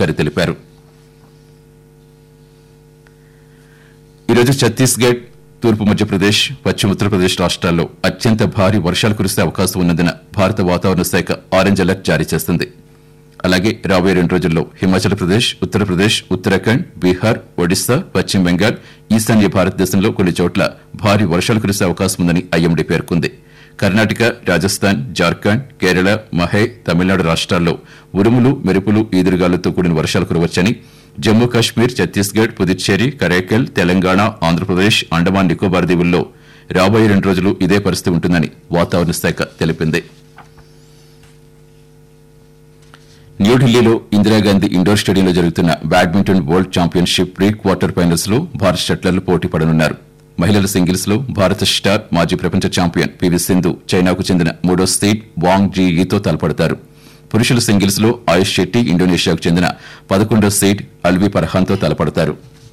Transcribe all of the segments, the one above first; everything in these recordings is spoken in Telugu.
అధికారి తెలిపారు ఈరోజు ఛత్తీస్గఢ్ తూర్పు మధ్యప్రదేశ్ పశ్చిమ ఉత్తరప్రదేశ్ రాష్ట్రాల్లో అత్యంత భారీ వర్షాలు కురిసే అవకాశం ఉన్నందున భారత వాతావరణ శాఖ ఆరెంజ్ అలర్ట్ జారీ చేస్తుంది అలాగే రాబోయే రెండు రోజుల్లో హిమాచల్ ప్రదేశ్ ఉత్తరప్రదేశ్ ఉత్తరాఖండ్ బీహార్ ఒడిశా పశ్చిమ బెంగాల్ ఈశాన్య భారతదేశంలో కొన్ని చోట్ల భారీ వర్షాలు కురిసే అవకాశం ఉందని ఐఎండీ పేర్కొంది కర్ణాటక రాజస్థాన్ జార్ఖండ్ కేరళ మహే తమిళనాడు రాష్ట్రాల్లో ఉరుములు మెరుపులు ఈదురుగాలులతో కూడిన వర్షాలు కురవచ్చని జమ్మూ కాశ్మీర్ ఛత్తీస్గఢ్ పుదుచ్చేరి కరైకల్ తెలంగాణ ఆంధ్రప్రదేశ్ అండమాన్ నికోబార్ దీవుల్లో రాబోయే రెండు రోజులు ఇదే పరిస్థితి ఉంటుందని వాతావరణ శాఖ తెలిపింది న్యూఢిల్లీలో ఇందిరాగాంధీ ఇండోర్ స్టేడియంలో జరుగుతున్న badminton world championship pre quarter finals లో భారత షట్లర్లు పోటీ పడనున్నారు మహిళల సింగిల్స్ లో భారత స్టార్ మాజీ ప్రపంచ ఛాంపియన్ పివి సింధు చైనాకు చెందిన మూడో సీడ్ వాంగ్ జీఈతో తలపడతారు పురుషుల సింగిల్స్ లో ఆయుష్ శెట్టి ఇండోనేషియాకు చెందిన పదకొండో సీడ్ అల్వి పర్హాన్తో తలపడతారు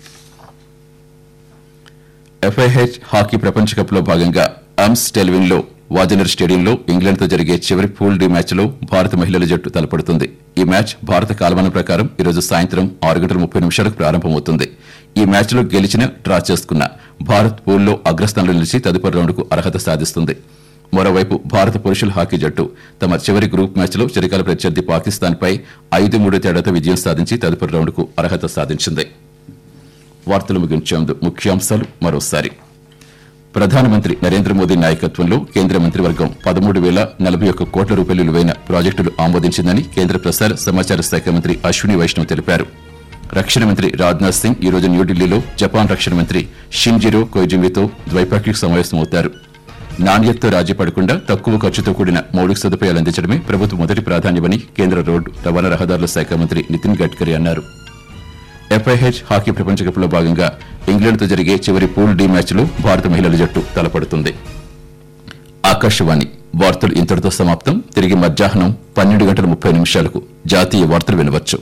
ఎఫ్ఐహెచ్ హాకీ ప్రపంచ కప్ లో భాగంగా అమ్స్ టెల్విన్ లో వాజనర్ స్టేడియంలో ఇంగ్లాండ్ తో జరిగే చివరి పూల్ డి మ్యాచ్ లో భారత మహిళల జట్టు తలపడుతుంది ఈ మ్యాచ్ భారత కాలమానం ప్రకారం ఈ రోజు సాయంత్రం ఆరు గంటల ముప్పై నిమిషాలకు ప్రారంభమవుతుంది ఈ మ్యాచ్ లో గెలిచిన డ్రా చేసుకున్న భారత్ పూల్లో అగ్రస్థానంలో నిలిచి తదుపరి రౌండ్కు అర్హత సాధిస్తుంది మరోవైపు భారత పురుషుల హాకీ జట్టు తమ చివరి గ్రూప్ మ్యాచ్లో చిరకాల ప్రత్యర్థి పాకిస్తాన్పై ఐదు మూడు తేడాతో విజయం సాధించి తదుపరి రౌండ్కు అర్హత సాధించింది వార్తలు ముగించే ముందు ముఖ్యాంశాలు మరోసారి ప్రధానమంత్రి నరేంద్ర మోదీ నాయకత్వంలో కేంద్ర మంత్రివర్గం పదమూడు వేల నలభై ఒక్క కోట్ల రూపాయలు విలువైన ప్రాజెక్టులు ఆమోదించిందని కేంద్ర ప్రసార సమాచార శాఖ మంత్రి అశ్విని వైష్ణవ్ తెలిపారు రక్షణ మంత్రి రాజ్నాథ్ సింగ్ ఈ రోజు న్యూఢిల్లీలో జపాన్ రక్షణ మంత్రి షింజిరో కొయిజిమితో ద్వైపాక్షిక సమావేశమవుతారు నాణ్యతతో రాజీ పడకుండా తక్కువ ఖర్చుతో కూడిన మౌలిక సదుపాయాలు అందించడమే ప్రభుత్వ మొదటి ప్రాధాన్యమని కేంద్ర రోడ్డు రవాణా రహదారుల శాఖ మంత్రి నితిన్ గడ్కరీ అన్నారు ఎఫ్ఐహెచ్ హాకీ ప్రపంచ కప్లో భాగంగా ఇంగ్లాండ్తో జరిగే చివరి పూల్ డి మ్యాచ్లో భారత మహిళల జట్టు తలపడుతుంది ఆకాశవాణి వార్తలు ఇంతటితో సమాప్తం తిరిగి మధ్యాహ్నం పన్నెండు గంటల ముప్పై నిమిషాలకు జాతీయ వార్తలు వినవచ్చు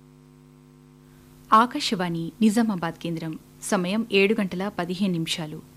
ఆకాశవాణి నిజామాబాద్ కేంద్రం సమయం ఏడు గంటల పదిహేను నిమిషాలు